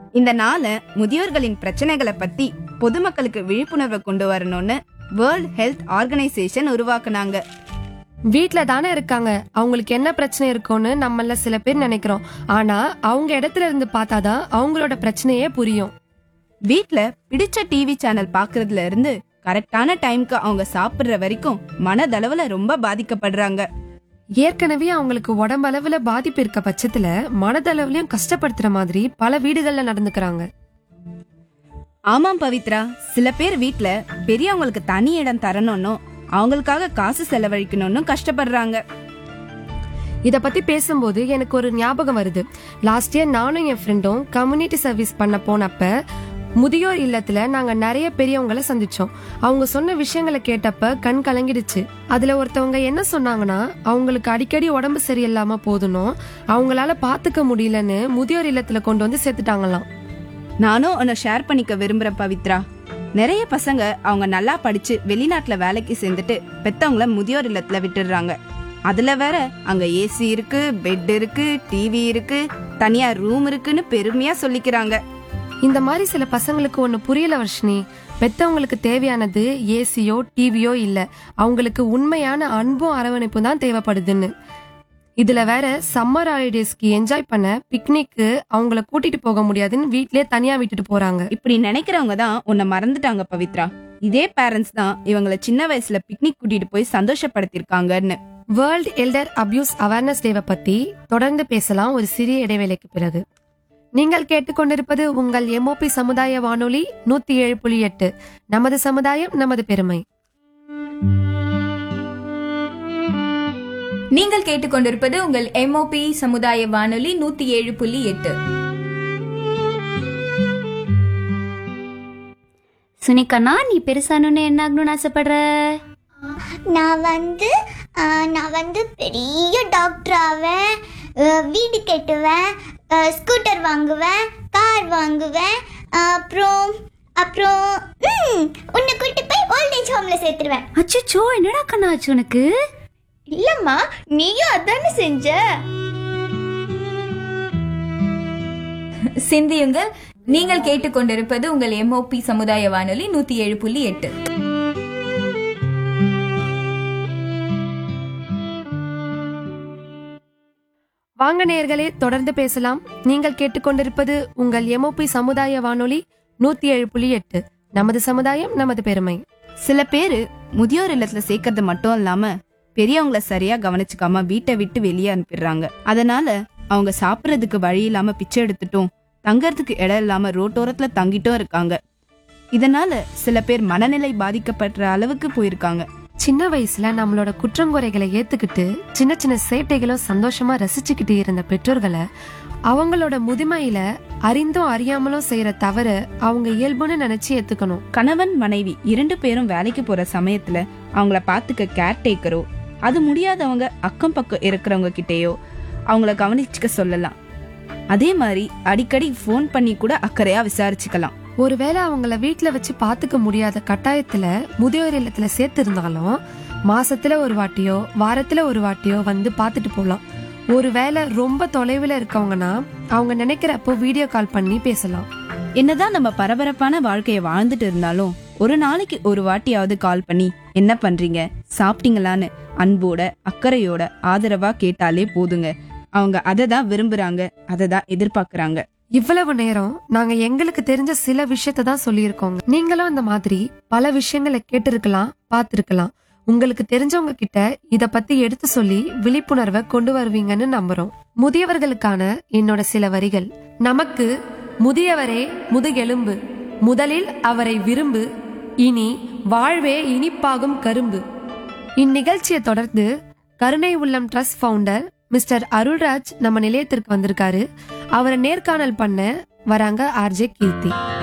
இந்த நாளை முதியோர்களின் பிரச்சனைகளை பத்தி பொதுமக்களுக்கு விழிப்புணர்வை கொண்டு வரணும்னு வேர்ல்ட் ஹெல்த் ஆர்கனைசேஷன் உருவாக்குனாங்க வீட்ல தானே இருக்காங்க அவங்களுக்கு என்ன பிரச்சனை இருக்கும்னு நம்மள சில பேர் நினைக்கிறோம் ஆனா அவங்க இடத்துல இருந்து பார்த்தாதான் அவங்களோட பிரச்சனையே புரியும் வீட்ல பிடிச்ச டிவி சேனல் பாக்குறதுல இருந்து கரெக்டான டைம்க்கு அவங்க சாப்பிடுற வரைக்கும் மனதளவுல ரொம்ப பாதிக்கப்படுறாங்க ஏற்கனவே அவங்களுக்கு உடம்பளவுல பாதிப்பு இருக்க பட்சத்துல மனதளவுலயும் கஷ்டப்படுத்துற மாதிரி பல வீடுகள்ல நடந்துக்கிறாங்க ஆமாம் பவித்ரா சில பேர் வீட்ல பெரியவங்களுக்கு தனி இடம் தரணும்னு அவங்களுக்காக காசு செலவழிக்கணும்னு கஷ்டப்படுறாங்க இத பத்தி பேசும்போது எனக்கு ஒரு ஞாபகம் வருது லாஸ்ட் இயர் நானும் என் ஃப்ரெண்டும் கம்யூனிட்டி சர்வீஸ் பண்ண போனப்ப முதியோர் இல்லத்துல நாங்க நிறைய பெரியவங்கள சந்திச்சோம் அவங்க சொன்ன விஷயங்களை கேட்டப்ப கண் கலங்கிடுச்சு அதுல ஒருத்தவங்க என்ன சொன்னாங்கன்னா அவங்களுக்கு அடிக்கடி உடம்பு சரியில்லாம போதுனும் அவங்களால பாத்துக்க முடியலன்னு முதியோர் இல்லத்துல கொண்டு வந்து சேர்த்துட்டாங்களாம் நானும் உன்னை ஷேர் பண்ணிக்க விரும்புறேன் பவித்ரா நிறைய பசங்க அவங்க நல்லா படிச்சு வெளிநாட்டுல வேலைக்கு சேர்ந்துட்டு பெத்தவங்கள முதியோர் இல்லத்துல விட்டுடுறாங்க அதுல வேற அங்க ஏசி இருக்கு பெட் இருக்கு டிவி இருக்கு தனியா ரூம் இருக்குன்னு பெருமையா சொல்லிக்கிறாங்க இந்த மாதிரி சில பசங்களுக்கு ஒண்ணு புரியல வர்ஷினி பெத்தவங்களுக்கு தேவையானது ஏசியோ டிவியோ இல்ல அவங்களுக்கு உண்மையான அன்பும் அரவணைப்பும் தான் தேவைப்படுதுன்னு இதுல வேற சம்மர் ஹாலிடேஸ்க்கு என்ஜாய் பண்ண பிக்னிக்கு அவங்கள கூட்டிட்டு போக முடியாதுன்னு வீட்லயே தனியா விட்டுட்டு போறாங்க இப்படி நினைக்கிறவங்க தான் உன்னை மறந்துட்டாங்க பவித்ரா இதே பேரண்ட்ஸ் தான் இவங்கள சின்ன வயசுல பிக்னிக் கூட்டிட்டு போய் சந்தோஷப்படுத்திருக்காங்கன்னு வேர்ல்ட் எல்டர் அபியூஸ் அவேர்னஸ் டேவை பத்தி தொடர்ந்து பேசலாம் ஒரு சிறிய இடைவேளைக்கு பிறகு நீங்கள் கேட்டுக்கொண்டிருப்பது உங்கள் எம்ஓபி சமுதாய வானொலி நூத்தி ஏழு புள்ளி எட்டு நமது சமுதாயம் நமது பெருமை நீங்கள் கேட்டுக்கொண்டிருப்பது உங்கள் எம்ஓபி சமுதாய வானொலி நூத்தி ஏழு புள்ளி எட்டு சுனிகண்ணா நீ பெருசானோன்னு என்ன ஆகணும்னு ஆசைப்படுற நான் வந்து ஆ, நான் வந்து பெரிய டாக்டர் ஆவேன் ஆ, வீடு கட்டுவேன் ஆ, ஸ்கூட்டர் வாங்குவேன் கார் வாங்குவேன் ஆ, அப்புறம் அப்புறம் ம், உன்னை கூட்டி போய் ஓல்டேஜ் ஹோம்ல சேர்த்துருவேன் அச்சோ என்னடா கண்ணா ஆச்சு உனக்கு இல்லம்மா நீயும் அதானே செஞ்ச சிந்தியுங்கள் நீங்கள் கேட்டுக்கொண்டிருப்பது உங்கள் எம்ஓபி சமுதாய வானொலி நூத்தி ஏழு புள்ளி எட்டு வாங்க நேயர்களே தொடர்ந்து பேசலாம் நீங்கள் கேட்டுக்கொண்டிருப்பது உங்கள் எம்ஓபி சமுதாய வானொலி நூத்தி ஏழு புள்ளி எட்டு நமது சமுதாயம் நமது பெருமை சில பேரு முதியோர் இல்லத்துல சேர்க்கறது மட்டும் இல்லாம பெரியவங்கள சரியா கவனிச்சுக்காம வீட்டை விட்டு வெளியே அனுப்பிடுறாங்க அதனால அவங்க சாப்பிடறதுக்கு வழி இல்லாம பிச்சை எடுத்துட்டும் தங்கறதுக்கு இடம் இல்லாம ரோட்டோரத்துல தங்கிட்டும் இருக்காங்க இதனால சில பேர் மனநிலை பாதிக்கப்படுற அளவுக்கு போயிருக்காங்க சின்ன வயசுல நம்மளோட குற்றங்குறைகளை ஏத்துக்கிட்டு சின்ன சின்ன சேட்டைகளும் சந்தோஷமா ரசிச்சுக்கிட்டு இருந்த பெற்றோர்களை அவங்களோட முதுமையில அறிந்தும் அறியாமலும் செய்யற தவறு அவங்க இயல்புன்னு நினைச்சு ஏத்துக்கணும் கணவன் மனைவி இரண்டு பேரும் வேலைக்கு போற சமயத்துல அவங்கள பாத்துக்க கேர்டேக்கரோ அது முடியாதவங்க அக்கம் பக்கம் இருக்கிறவங்க கிட்டேயோ அவங்கள கவனிச்சுக்க சொல்லலாம் அதே மாதிரி அடிக்கடி ஃபோன் பண்ணி கூட அக்கறையா விசாரிச்சுக்கலாம் ஒருவேளை அவங்கள வீட்ல வச்சு பாத்துக்க முடியாத கட்டாயத்துல முதியோர் இல்லத்துல சேர்த்து இருந்தாலும் மாசத்துல ஒரு வாட்டியோ வாரத்துல ஒரு வாட்டியோ வந்து பாத்துட்டு போலாம் ஒருவேளை ரொம்ப தொலைவுல இருக்கவங்கன்னா அவங்க நினைக்கிறப்போ வீடியோ கால் பண்ணி பேசலாம் என்னதான் நம்ம பரபரப்பான வாழ்க்கைய வாழ்ந்துட்டு இருந்தாலும் ஒரு நாளைக்கு ஒரு வாட்டியாவது கால் பண்ணி என்ன பண்றீங்க சாப்பிட்டீங்களான்னு அன்போட அக்கறையோட ஆதரவா கேட்டாலே போதுங்க அவங்க அதை தான் விரும்புறாங்க அதை தான் எதிர்பார்க்கறாங்க இவ்வளவு நேரம் நாங்க எங்களுக்கு தெரிஞ்ச சில விஷயத்தை தான் சொல்லியிருக்கோங்க நீங்களும் அந்த மாதிரி பல விஷயங்களை கேட்டிருக்கலாம் பார்த்திருக்கலாம் உங்களுக்கு தெரிஞ்சவங்க கிட்ட இத பத்தி எடுத்து சொல்லி விழிப்புணர்வை கொண்டு வருவீங்கன்னு நம்புறோம் முதியவர்களுக்கான என்னோட சில வரிகள் நமக்கு முதியவரே முதுகெலும்பு முதலில் அவரை விரும்பு இனி வாழ்வே இனிப்பாகும் கரும்பு இந்நிகழ்ச்சியை தொடர்ந்து கருணை உள்ளம் ட்ரஸ்ட் ஃபவுண்டர் மிஸ்டர் அருள்ராஜ் நம்ம நிலையத்திற்கு வந்திருக்காரு அவரை நேர்காணல் பண்ண வராங்க ஆர்ஜே கீர்த்தி